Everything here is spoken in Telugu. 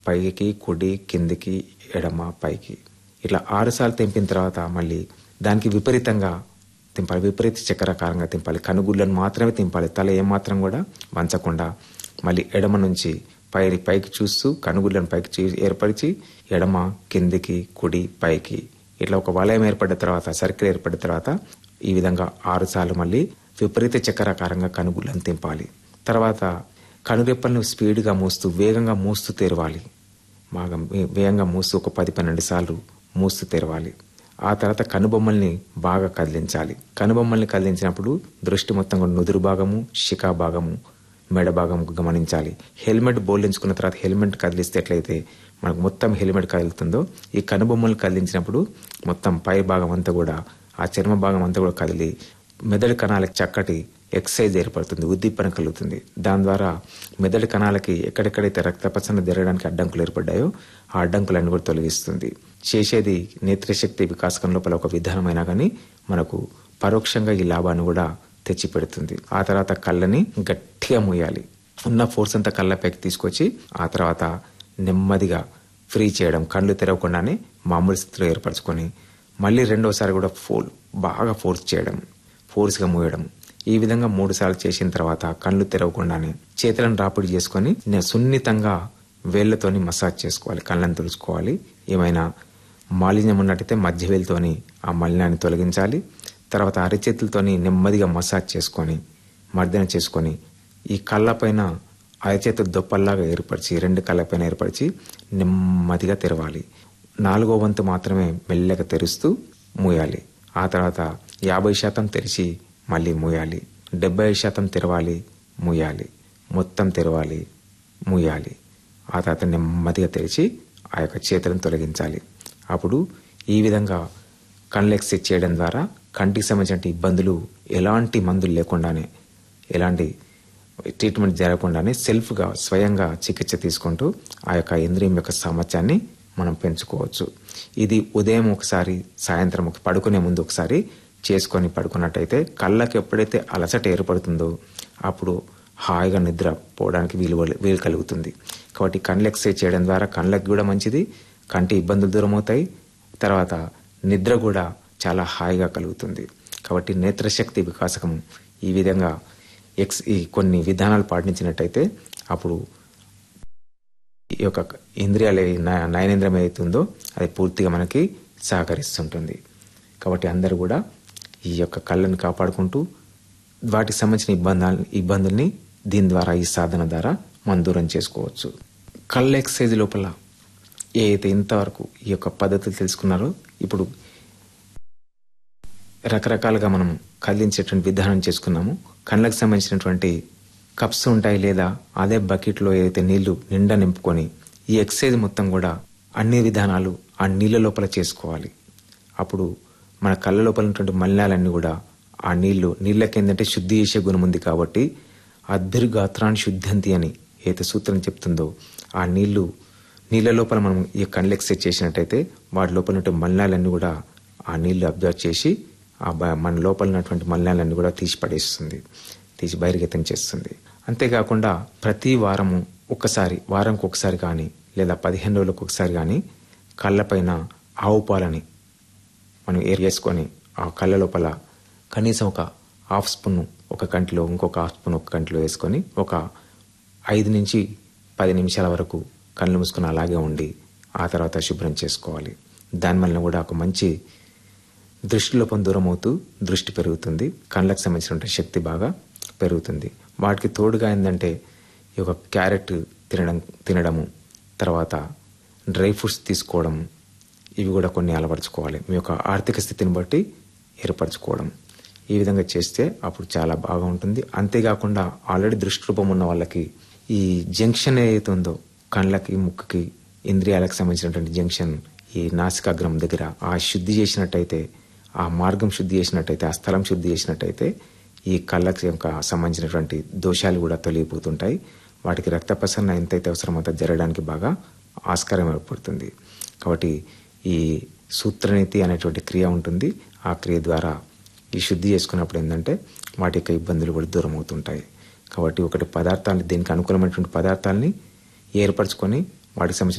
పైకి కుడి కిందికి ఎడమ పైకి ఇట్లా ఆరు సార్లు తెంపిన తర్వాత మళ్ళీ దానికి విపరీతంగా తింపాలి విపరీత చక్రాకారంగా తింపాలి కనుగుళ్ళను మాత్రమే తింపాలి తల ఏమాత్రం కూడా వంచకుండా మళ్ళీ ఎడమ నుంచి పై పైకి చూస్తూ కనుగుళ్ళను పైకి చూ- ఏర్పరిచి ఎడమ కిందికి కుడి పైకి ఇట్లా ఒక వలయం ఏర్పడిన తర్వాత సర్కిల్ ఏర్పడిన తర్వాత ఈ విధంగా ఆరు సార్లు మళ్ళీ విపరీత చక్రాకారంగా కనుగుళ్ళను తింపాలి తర్వాత కనురెప్పలను స్పీడ్గా మూస్తూ వేగంగా మూస్తూ తెరవాలి బాగా వే- వేగంగా మూస్తూ ఒక పది పన్నెండు సార్లు మూస్తూ తెరవాలి ఆ తర్వాత కనుబొమ్మల్ని బాగా కదిలించాలి కనుబొమ్మల్ని కదిలించినప్పుడు దృష్టి మొత్తం కూడా నుదురు భాగము శిఖా భాగము మెడ భాగం గమనించాలి హెల్మెట్ బోల్డించుకున్న తర్వాత హెల్మెట్ కదిలిస్తే ఎట్లయితే మనకు మొత్తం హెల్మెట్ కదులుతుందో ఈ కనుబొమ్మలు కదిలించినప్పుడు మొత్తం పై భాగం అంతా కూడా ఆ చర్మ భాగం అంతా కూడా కదిలి మెదడు కణాలకు చక్కటి ఎక్సైజ్ ఏర్పడుతుంది ఉద్దీపన కలుగుతుంది దాని ద్వారా మెదడు కణాలకి ఎక్కడెక్కడైతే రక్త ప్రసరణ జరగడానికి అడ్డంకులు ఏర్పడ్డాయో ఆ అడ్డంకులన్నీ కూడా తొలగిస్తుంది చేసేది నేత్రశక్తి వికాసకం లోపల ఒక విధానమైనా కానీ మనకు పరోక్షంగా ఈ లాభాన్ని కూడా తెచ్చిపెడుతుంది ఆ తర్వాత కళ్ళని గట్టిగా మూయాలి ఉన్న ఫోర్స్ అంతా కళ్ళపైకి తీసుకొచ్చి ఆ తర్వాత నెమ్మదిగా ఫ్రీ చేయడం కళ్ళు తెరవకుండానే మామూలు స్థితిలో ఏర్పరచుకొని మళ్ళీ రెండోసారి కూడా ఫోల్ బాగా ఫోర్స్ చేయడం ఫోర్స్గా మూయడం ఈ విధంగా మూడు సార్లు చేసిన తర్వాత కళ్ళు తెరవకుండానే చేతులను రాపిడి చేసుకొని నే- సున్నితంగా వేళ్లతోని మసాజ్ చేసుకోవాలి కళ్ళని తుడుచుకోవాలి ఏమైనా మాలిన్యం ఉన్నట్టయితే మధ్య వేలుతోని ఆ మలినాన్ని తొలగించాలి తర్వాత అరచేతులతోని నెమ్మదిగా మసాజ్ చేసుకొని మర్దన చేసుకొని ఈ కళ్ళపైన అరచేతులు దొప్పల్లాగా ఏర్పరిచి రెండు కళ్ళపైన ఏర్పరిచి నెమ్మదిగా తెరవాలి నాలుగో వంతు మాత్రమే మెల్లగా తెరుస్తూ మూయాలి ఆ తర్వాత యాభై శాతం తెరిచి మళ్ళీ మూయాలి డెబ్బై శాతం తెరవాలి మూయాలి మొత్తం తెరవాలి మూయాలి ఆ తర్వాత నెమ్మదిగా తెరిచి ఆ యొక్క చేతులను తొలగించాలి అప్పుడు ఈ విధంగా కళ్ళు ఎక్సైజ్ చేయడం ద్వారా కంటికి సంబంధించిన ఇబ్బందులు ఎలాంటి మందులు లేకుండానే ఎలాంటి ట్రీట్మెంట్ జరగకుండానే సెల్ఫ్గా స్వయంగా చికిత్స తీసుకుంటూ ఆ యొక్క ఇంద్రియం యొక్క సామర్థ్యాన్ని మనం పెంచుకోవచ్చు ఇది ఉదయం ఒకసారి సాయంత్రం ఒక పడుకునే ముందు ఒకసారి చేసుకొని పడుకున్నట్టయితే కళ్ళకి ఎప్పుడైతే అలసట ఏర్పడుతుందో అప్పుడు హాయిగా నిద్ర పోవడానికి వీలు వీలు కలుగుతుంది కాబట్టి కళ్ళు ఎక్సర్సైజ్ చేయడం ద్వారా కళ్ళకి కూడా మంచిది కంటి ఇబ్బందులు దూరం అవుతాయి తర్వాత నిద్ర కూడా చాలా హాయిగా కలుగుతుంది కాబట్టి నేత్రశక్తి వికాసకం ఈ విధంగా ఎక్స్ ఈ కొన్ని విధానాలు పాటించినట్టయితే అప్పుడు ఈ యొక్క ఇంద్రియాలు ఏ- న- నయనేంద్రియం ఏదైతుందో అది పూర్తిగా మనకి సహకరిస్తుంటుంది కాబట్టి అందరూ కూడా ఈ యొక్క కళ్ళని కాపాడుకుంటూ వాటికి సంబంధించిన ఇబ్బందాలు ఇబ్బందుల్ని దీని ద్వారా ఈ సాధన ద్వారా మనం దూరం చేసుకోవచ్చు కళ్ళ ఎక్సైజ్ లోపల ఏదైతే ఇంతవరకు ఈ యొక్క పద్ధతులు తెలుసుకున్నారో ఇప్పుడు రకరకాలుగా మనం కదిలించేటువంటి విధానం చేసుకున్నాము కళ్ళకు సంబంధించినటువంటి కప్స్ ఉంటాయి లేదా అదే బకెట్లో ఏదైతే నీళ్లు నిండా నింపుకొని ఈ ఎక్సైజ్ మొత్తం కూడా అన్ని విధానాలు ఆ నీళ్ళ లోపల చేసుకోవాలి అప్పుడు మన కళ్ళ లోపల ఉన్నటువంటి మలినాలన్నీ కూడా ఆ నీళ్లు నీళ్ళకి ఏంటంటే శుద్ధి చేసే గుణం ఉంది కాబట్టి అద్భిర్గాత్రాన్ని శుద్ధంతి అని ఏదైతే సూత్రం చెప్తుందో ఆ నీళ్లు నీళ్ళ లోపల మనం ఈ కళ్ళు ఎక్సైజ్ చేసినట్టయితే వాటి లోపల ఉన్నటువంటి మలినాలన్నీ కూడా ఆ నీళ్లు అబ్జర్వ్ చేసి ఆ బ- మన లోపల ఉన్నటువంటి మలినాలన్నీ కూడా తీసి పడేస్తుంది తీసి బహిర్గతం చేస్తుంది అంతేకాకుండా ప్రతి వారము ఒక్కసారి వారంకి ఒకసారి కానీ లేదా పదిహేను రోజులకు ఒకసారి కానీ కళ్ళపైన ఆవు పాలని మనం ఏర్ చేసుకొని ఆ కళ్ళ లోపల కనీసం ఒక హాఫ్ స్పూన్ ఒక కంటిలో ఇంకొక హాఫ్ స్పూన్ ఒక కంటిలో వేసుకొని ఒక ఐదు నుంచి పది నిమిషాల వరకు కళ్ళు మూసుకొని అలాగే ఉండి ఆ తర్వాత శుభ్రం చేసుకోవాలి దానివల్ల కూడా ఒక మంచి దృష్టి లోపం దూరం అవుతూ దృష్టి పెరుగుతుంది కళ్ళకు సంబంధించిన శక్తి బాగా పెరుగుతుంది వాటికి తోడుగా ఏంటంటే ఈ యొక్క క్యారెట్ తినడం తినడము తర్వాత డ్రై ఫ్రూట్స్ తీసుకోవడం ఇవి కూడా కొన్ని అలవరుచుకోవాలి మీ యొక్క ఆర్థిక స్థితిని బట్టి ఏర్పరచుకోవడం ఈ విధంగా చేస్తే అప్పుడు చాలా బాగా ఉంటుంది అంతేకాకుండా ఆల్రెడీ దృష్టి రూపం ఉన్న వాళ్ళకి ఈ జంక్షన్ ఏదైతే ఉందో కళ్ళకి ముక్కుకి ఇంద్రియాలకు సంబంధించినటువంటి జంక్షన్ ఈ నాసికాగ్రం దగ్గర ఆ శుద్ధి చేసినట్టయితే ఆ మార్గం శుద్ధి చేసినట్టయితే ఆ స్థలం శుద్ధి చేసినట్టయితే ఈ కళ్ళకి యొక్క సంబంధించినటువంటి దోషాలు కూడా తొలగిపోతుంటాయి వాటికి రక్త ప్రసరణ ఎంతైతే అవసరమో అంత జరగడానికి బాగా ఆస్కారం ఏర్పడుతుంది కాబట్టి ఈ సూత్రనీతి అనేటువంటి క్రియ ఉంటుంది ఆ క్రియ ద్వారా ఈ శుద్ధి చేసుకున్నప్పుడు ఏంటంటే వాటి యొక్క ఇబ్బందులు కూడా దూరం అవుతుంటాయి కాబట్టి ఒకటి పదార్థాలని దీనికి అనుకూలమైనటువంటి పదార్థాలని ఏర్పరచుకొని వాటికి సంబంధించిన